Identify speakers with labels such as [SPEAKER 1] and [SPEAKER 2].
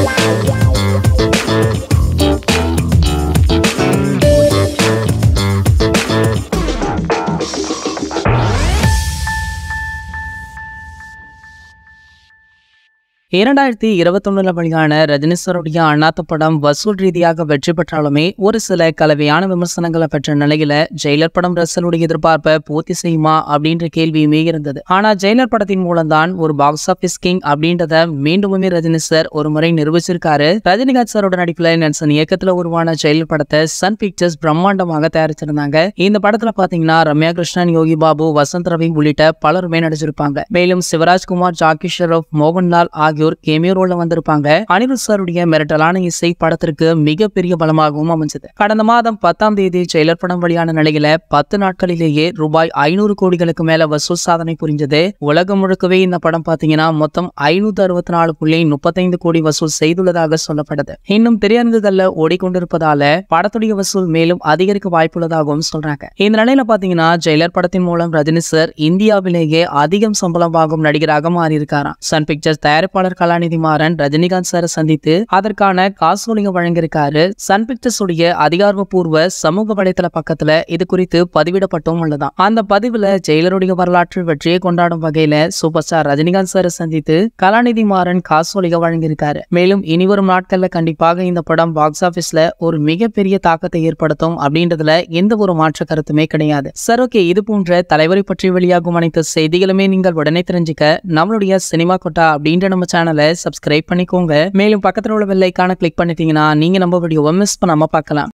[SPEAKER 1] இரண்டாயிரத்தி இருபத்தொன்னுல வெளியான ரஜினி சாருடைய அண்ணாத்த படம் வசூல் ரீதியாக வெற்றி பெற்றாலுமே ஒரு சில கலவையான விமர்சனங்களை பெற்ற நிலையில ஜெயிலர் படம் ரசலுடைய எதிர்பார்ப்பை பூர்த்தி செய்யுமா அப்படின்ற கேள்வியுமே இருந்தது ஆனா ஜெயிலர் படத்தின் மூலம்தான் ஒரு பாக்ஸ் ஆபீஸ் கிங் அப்படின்றத மீண்டுமே ரஜினி சார் ஒரு முறை நிரூபிச்சிருக்காரு ரஜினிகாந்த் சாரோட நடிப்புல நெல்சன் இயக்கத்துல உருவான ஜெயிலர் படத்தை சன் பிக்சர்ஸ் பிரம்மாண்டமாக தயாரிச்சிருந்தாங்க இந்த படத்துல பாத்தீங்கன்னா ரம்யா கிருஷ்ணன் யோகி பாபு வசந்த் ரவி உள்ளிட்ட பலருமே நடிச்சிருப்பாங்க மேலும் சிவராஜ்குமார் ஜாக்கி ஷெரோப் மோகன்லால் ஆகியோர் கேமியோ ரோல்ல வந்திருப்பாங்க அனிருத் சாருடைய மிரட்டலான இசை படத்திற்கு மிகப்பெரிய பலமாகவும் அமைஞ்சது கடந்த மாதம் பத்தாம் தேதி ஜெயிலர் படம் வெளியான நிலையில பத்து நாட்களிலேயே ரூபாய் ஐநூறு கோடிகளுக்கு மேல வசூல் சாதனை புரிஞ்சது உலகம் முழுக்கவே இந்த படம் பாத்தீங்கன்னா மொத்தம் ஐநூத்தி அறுபத்தி நாலு புள்ளி முப்பத்தைந்து கோடி வசூல் செய்துள்ளதாக சொல்லப்படுது இன்னும் திரையரங்குகள்ல ஓடிக்கொண்டிருப்பதால படத்துடைய வசூல் மேலும் அதிகரிக்க வாய்ப்புள்ளதாகவும் சொல்றாங்க இந்த நிலையில பாத்தீங்கன்னா ஜெயிலர் படத்தின் மூலம் ரஜினி சார் இந்தியாவிலேயே அதிகம் சம்பளம் வாங்கும் நடிகராக மாறியிருக்காராம் சன் பிக்சர்ஸ் தயாரிப்பாளர் கலாநிதி மாறன் ரஜினிகாந்த் சாரை சந்தித்து அதற்கான காசோலிங்க வழங்கியிருக்காரு சன் பிக்சர்ஸ் உடைய அதிகாரப்பூர்வ சமூக வலைதள பக்கத்துல இது குறித்து பதிவிடப்பட்டும் உள்ளதாம் அந்த பதிவுல ஜெயிலருடைய வரலாற்று வெற்றியை கொண்டாடும் வகையில சூப்பர் ஸ்டார் ரஜினிகாந்த் சாரை சந்தித்து கலாநிதி மாறன் காசோலிக வழங்கியிருக்காரு மேலும் இனிவரும் நாட்கள்ல கண்டிப்பாக இந்த படம் பாக்ஸ் ஆபீஸ்ல ஒரு மிகப்பெரிய தாக்கத்தை ஏற்படுத்தும் அப்படின்றதுல எந்த ஒரு மாற்று கருத்துமே கிடையாது சார் ஓகே இது போன்ற தலைவரை பற்றி வெளியாகும் அனைத்து செய்திகளுமே நீங்கள் உடனே தெரிஞ்சுக்க நம்மளுடைய சினிமா கொட்டா அப்படின்ற நம்ம சேனலை சப்ஸ்கிரைப் பண்ணிக்கோங்க மேலும் பக்கத்துல உள்ள பெல் ஐக்கான கிளிக் பண்ணிட்டீங்கன்னா நீங்க நம்ம வீடியோவை மிஸ் பண்ணாம பார்க்கலாம்